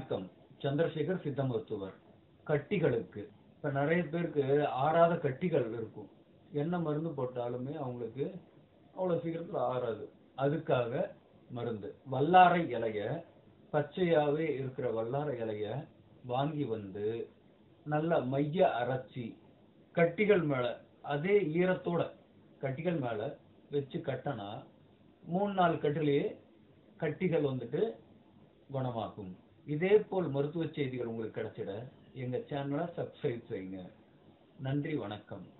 வணக்கம் சந்திரசேகர் சித்த மருத்துவர் கட்டிகளுக்கு இப்ப நிறைய பேருக்கு ஆறாத கட்டிகள் இருக்கும் என்ன மருந்து போட்டாலுமே அவங்களுக்கு அவ்வளவு சீக்கிரத்துல ஆறாது அதுக்காக மருந்து வல்லாரை இலைய பச்சையாவே இருக்கிற வல்லாரை இலைய வாங்கி வந்து நல்ல மைய அரைச்சி கட்டிகள் மேல அதே ஈரத்தோட கட்டிகள் மேல வச்சு கட்டினா மூணு நாலு கட்டிலேயே கட்டிகள் வந்துட்டு குணமாக்கும் இதே போல் மருத்துவ செய்திகள் உங்களுக்கு கிடைச்சிட எங்க சேனலை சப்ஸ்கிரைப் செய்யுங்க நன்றி வணக்கம்